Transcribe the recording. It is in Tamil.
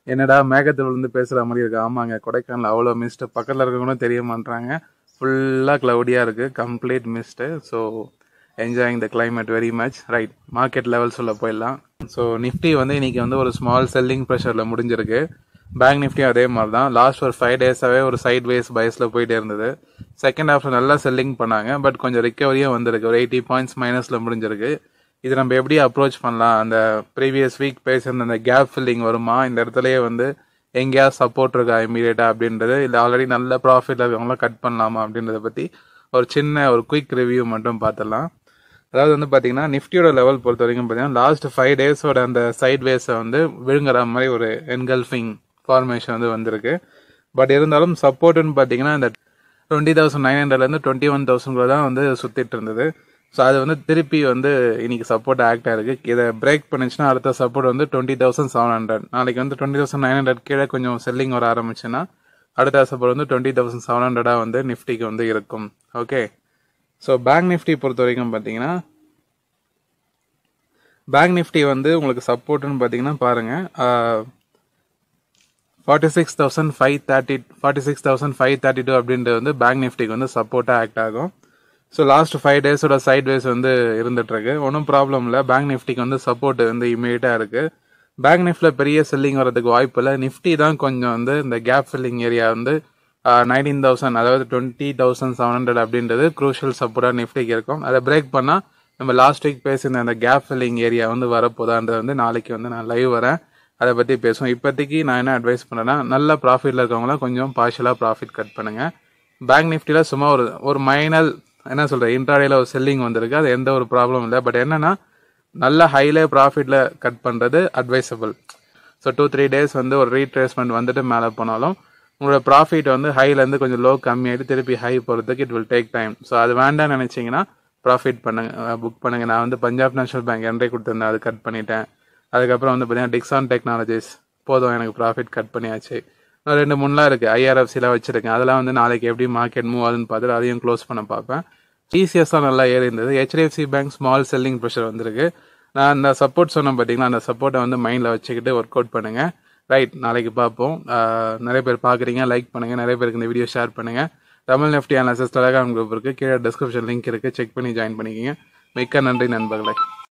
என்னடா மேகத்தில் விழுந்து பேசுகிற மாதிரி இருக்கு ஆமாங்க கொடைக்கானல் அவ்வளோ மிஸ்ட்டு பக்கத்தில் இருக்கவங்களும் தெரிய மாட்டாங்க ஃபுல்லாக க்ளவுடியாக இருக்குது complete mist so enjoying the climate very much right market level சொல்ல போயிடலாம் ஸோ நிஃப்டி வந்து இன்னைக்கு வந்து ஒரு ஸ்மால் செல்லிங் ப்ரெஷரில் முடிஞ்சிருக்கு பேங்க் நிஃப்டியும் அதே மாதிரி தான் லாஸ்ட் ஒரு ஃபைவ் டேஸாகவே ஒரு சைட் வேஸ் பைஸில் போயிட்டே இருந்தது செகண்ட் ஹாஃப்ல நல்லா செல்லிங் பண்ணாங்க பட் கொஞ்சம் ரிக்கவரியும் வந்திருக்கு ஒரு எயிட்டி பாயிண்ட்ஸ் மைனஸில் முடிஞ்சிருக்கு இது நம்ம எப்படி அப்ரோச் பண்ணலாம் அந்த ப்ரீவியஸ் வீக் பேசியிருந்த அந்த கேப் ஃபில்லிங் வருமா இந்த இடத்துலயே வந்து எங்கேயா சப்போர்ட் இருக்கா இமீடியட்டா அப்படின்றது இல்லை ஆல்ரெடி நல்ல ப்ராஃபிட்ல இருக்கவங்களாம் கட் பண்ணலாமா அப்படின்றத பற்றி ஒரு சின்ன ஒரு குயிக் ரிவ்யூ மட்டும் பார்த்துடலாம் அதாவது வந்து பார்த்தீங்கன்னா நிஃப்டியோட லெவல் பொறுத்த வரைக்கும் பார்த்தீங்கன்னா லாஸ்ட் ஃபைவ் டேஸோட அந்த சைட் வேஸை வந்து விழுங்குற மாதிரி ஒரு என்கல்ஃபிங் ஃபார்மேஷன் வந்து வந்திருக்கு பட் இருந்தாலும் சப்போர்ட்னு பார்த்தீங்கன்னா இந்த டுவெண்ட்டி தௌசண்ட் நைன் ஹண்ட்ரட்லேருந்து டுவெண்ட்டி ஒன் தௌசண்ட் தான் வந்து சுற்றிட்டு இருந்தது ஸோ அது வந்து திருப்பி வந்து இன்னைக்கு சப்போர்ட் ஆக்ட் ஆயிருக்கு இதை பிரேக் பண்ணுச்சுன்னா அடுத்த சப்போர்ட் வந்து டுவெண்ட்டி தௌசண்ட் செவன் ஹண்ட்ரட் நாளைக்கு வந்து டுவெண்ட்டி தௌசண்ட் நைன் ஹண்ட்ரட் கீழே கொஞ்சம் செல்லிங் வர ஆரம்பிச்சுன்னா அடுத்த சப்போர்ட் வந்து டுவெண்ட்டி தௌசண்ட் செவன் ஹண்ட்ரடாக வந்து நிஃப்டிக்கு வந்து இருக்கும் ஓகே ஸோ பேங்க் நிஃப்டி பொறுத்த வரைக்கும் பார்த்தீங்கன்னா பேங்க் நிஃப்டி வந்து உங்களுக்கு சப்போர்ட்னு பார்த்தீங்கன்னா பாருங்க forty six thousand five thirty forty six thousand five thirty two அப்படின்றது வந்து பேங்க் நிஃப்டிக்கு வந்து சப்போர்ட்டாக ஆக்ட் ஆகும் ஸோ லாஸ்ட் ஃபைவ் டேஸோட சைட் வேஸ் வந்து இருந்துட்டு இருக்கு ஒன்றும் ப்ராப்ளம் இல்லை பேங்க் நிஃப்டிக்கு வந்து சப்போர்ட் வந்து இமீடியட்டாக இருக்கு பேங்க் நிஃப்டியில் பெரிய செல்லிங் வரதுக்கு வாய்ப்பு இல்லை நிஃப்டி தான் கொஞ்சம் வந்து இந்த கேப் ஃபில்லிங் ஏரியா வந்து நைன்டீன் தௌசண்ட் அதாவது டுவெண்ட்டி தௌசண்ட் செவன் ஹண்ட்ரட் அப்படின்றது குரூஷியல் சப்போர்ட்டாக நிஃப்டிக்கு இருக்கும் அதை பிரேக் பண்ணால் நம்ம லாஸ்ட் வீக் பேசியிருந்த அந்த கேப் ஃபில்லிங் ஏரியா வந்து வரப்போதான்றது வந்து நாளைக்கு வந்து நான் லைவ் வரேன் அதை பற்றி பேசுவோம் இப்போதைக்கு நான் என்ன அட்வைஸ் பண்ணேன்னா நல்ல ப்ராஃபிட்டில் இருக்கவங்களாம் கொஞ்சம் பார்ஷலாக ப்ராஃபிட் கட் பண்ணுங்க பேங்க் நிஃப்டியில் சும்மா ஒரு ஒரு மைனல் என்ன சொல்கிறேன் இன்ட்ராடேல ஒரு செல்லிங் வந்திருக்கு அது எந்த ஒரு ப்ராப்ளம் இல்லை பட் என்னன்னா நல்ல ஹைல ப்ராஃபிட்டில் கட் பண்ணுறது advisable so two three days வந்து ஒரு ரீட்ரேஸ்மெண்ட் வந்துட்டு மேலே போனாலும் உங்களோட ப்ராஃபிட் வந்து ஹைலேருந்து கொஞ்சம் லோ கம்மியாயிட்டு திருப்பி ஹை போகிறதுக்கு it will take time so அது வேண்டாம்னு நினச்சிங்கன்னா ப்ராஃபிட் பண்ணுங்க புக் பண்ணுங்க நான் வந்து பஞ்சாப் நேஷனல் பேங்க் என்ட்ரி கொடுத்துருந்தேன் அது கட் பண்ணிட்டேன் அதுக்கப்புறம் வந்து பார்த்தீங்கன்னா டிக்ஸான் டெக்னாலஜிஸ் போதும் எனக்கு ப்ராஃபிட் கட் பண்ணியாச்சு இன்னும் ரெண்டு மூணுலாம் இருக்குது ஐஆர்எஃப்சிலாம் வச்சிருக்கேன் அதெல்லாம் வந்து நாளைக்கு எப்படி மார்க்கெட் மூவ் ஆகுதுன்னு பார்த்துட்டு அதையும் க்ளோஸ் பண்ண பார்ப்பேன் டிசிஎஸ் தான் நல்லா ஏறி இருந்தது HDFC bank small selling pressure வந்திருக்கு நான் அந்த சப்போர்ட் சொன்னேன் பார்த்தீங்கன்னா அந்த சப்போர்ட்டை வந்து மைண்டில் வச்சுக்கிட்டு ஒர்க் அவுட் பண்ணுங்க ரைட் நாளைக்கு பார்ப்போம் ஆஹ் நிறைய பேர் பார்க்குறீங்க லைக் பண்ணுங்க நிறைய பேருக்கு இந்த வீடியோ ஷேர் பண்ணுங்க Tamil Nifty analysis telegram group இருக்கு கீழே டிஸ்கிரிப்ஷன் லிங்க் இருக்கு செக் பண்ணி ஜாயின் பண்ணிக்கோங்க மிக்க நன்றி நண்பர்களே